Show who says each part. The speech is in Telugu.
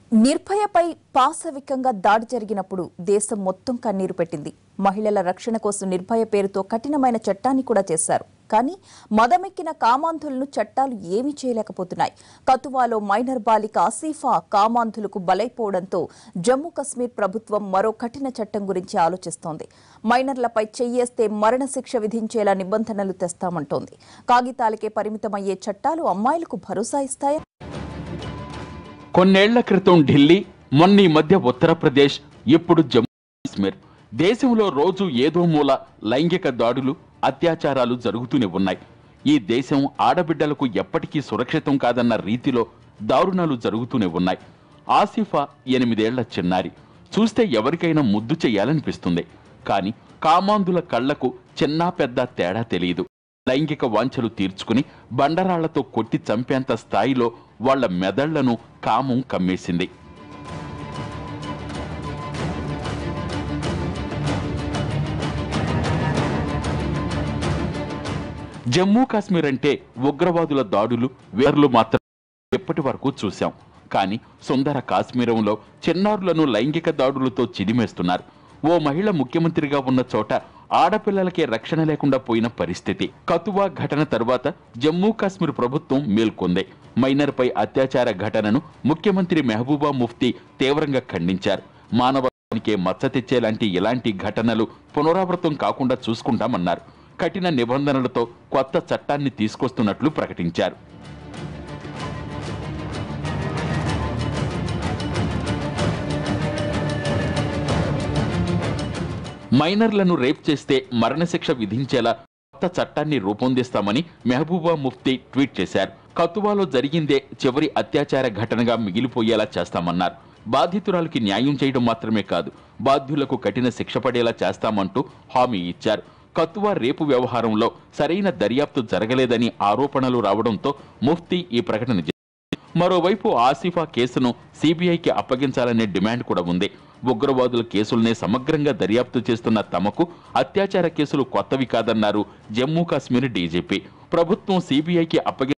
Speaker 1: నిర్భయపై పాశవికంగా దాడి జరిగినప్పుడు దేశం మొత్తం కన్నీరు పెట్టింది మహిళల రక్షణ కోసం నిర్భయ పేరుతో కఠినమైన చట్టాన్ని కూడా చేశారు కానీ మదమెక్కిన కామాంధులను చట్టాలు ఏమీ చేయలేకపోతున్నాయి కతువాలో మైనర్ బాలిక ఆసీఫా కామాంధులకు బలైపోవడంతో జమ్మూ కశ్మీర్ ప్రభుత్వం మరో కఠిన చట్టం గురించి ఆలోచిస్తోంది మైనర్లపై చెయ్యేస్తే మరణశిక్ష విధించేలా నిబంధనలు తెస్తామంటోంది కాగితాలకే పరిమితమయ్యే చట్టాలు అమ్మాయిలకు భరోసా ఇస్తాయా
Speaker 2: కొన్నేళ్ల క్రితం ఢిల్లీ మొన్న ఈ మధ్య ఉత్తరప్రదేశ్ ఇప్పుడు జమ్మూ కాశ్మీర్ దేశంలో రోజు ఏదో మూల లైంగిక దాడులు అత్యాచారాలు జరుగుతూనే ఉన్నాయి ఈ దేశం ఆడబిడ్డలకు ఎప్పటికీ సురక్షితం కాదన్న రీతిలో దారుణాలు జరుగుతూనే ఉన్నాయి ఆసిఫా ఎనిమిదేళ్ల చిన్నారి చూస్తే ఎవరికైనా ముద్దు చెయ్యాలనిపిస్తుంది కానీ కామాంధుల కళ్లకు చిన్నా పెద్ద తేడా తెలియదు లైంగిక వాంఛలు తీర్చుకుని బండరాళ్లతో కొట్టి చంపేంత స్థాయిలో వాళ్ళ మెదళ్లను కామం కమ్మేసింది జమ్మూ కాశ్మీర్ అంటే ఉగ్రవాదుల దాడులు వేర్లు మాత్రం ఎప్పటి వరకు చూశాం కానీ సుందర కాశ్మీరంలో చిన్నారులను లైంగిక దాడులతో చిదిమేస్తున్నారు ఓ మహిళ ముఖ్యమంత్రిగా ఉన్న చోట ఆడపిల్లలకే రక్షణ లేకుండా పోయిన పరిస్థితి కతువా ఘటన తర్వాత జమ్మూ కాశ్మీర్ ప్రభుత్వం మేల్కొంది మైనర్పై అత్యాచార ఘటనను ముఖ్యమంత్రి మెహబూబా ముఫ్తీ తీవ్రంగా ఖండించారు మానవానికే మచ్చ తెచ్చేలాంటి ఇలాంటి ఘటనలు పునరావృతం కాకుండా చూసుకుంటామన్నారు కఠిన నిబంధనలతో కొత్త చట్టాన్ని తీసుకొస్తున్నట్లు ప్రకటించారు మైనర్లను రేప్ చేస్తే మరణశిక్ష విధించేలా కొత్త చట్టాన్ని రూపొందిస్తామని మెహబూబా ముఫ్తీ ట్వీట్ చేశారు కతువాలో జరిగిందే చివరి అత్యాచార ఘటనగా మిగిలిపోయేలా చేస్తామన్నారు బాధితురాలకి న్యాయం చేయడం మాత్రమే కాదు బాధ్యులకు కఠిన శిక్ష పడేలా చేస్తామంటూ హామీ ఇచ్చారు కతువా రేపు వ్యవహారంలో సరైన దర్యాప్తు జరగలేదని ఆరోపణలు రావడంతో ముఫ్తీ ఈ ప్రకటన చేశారు. మరోవైపు ఆసిఫా కేసును సిబిఐకి అప్పగించాలనే డిమాండ్ కూడా ఉంది ఉగ్రవాదుల కేసుల్నే సమగ్రంగా దర్యాప్తు చేస్తున్న తమకు అత్యాచార కేసులు కొత్తవి కాదన్నారు జమ్మూ కాశ్మీర్ డీజీపీ ప్రభుత్వం సిబిఐకి అప్పగి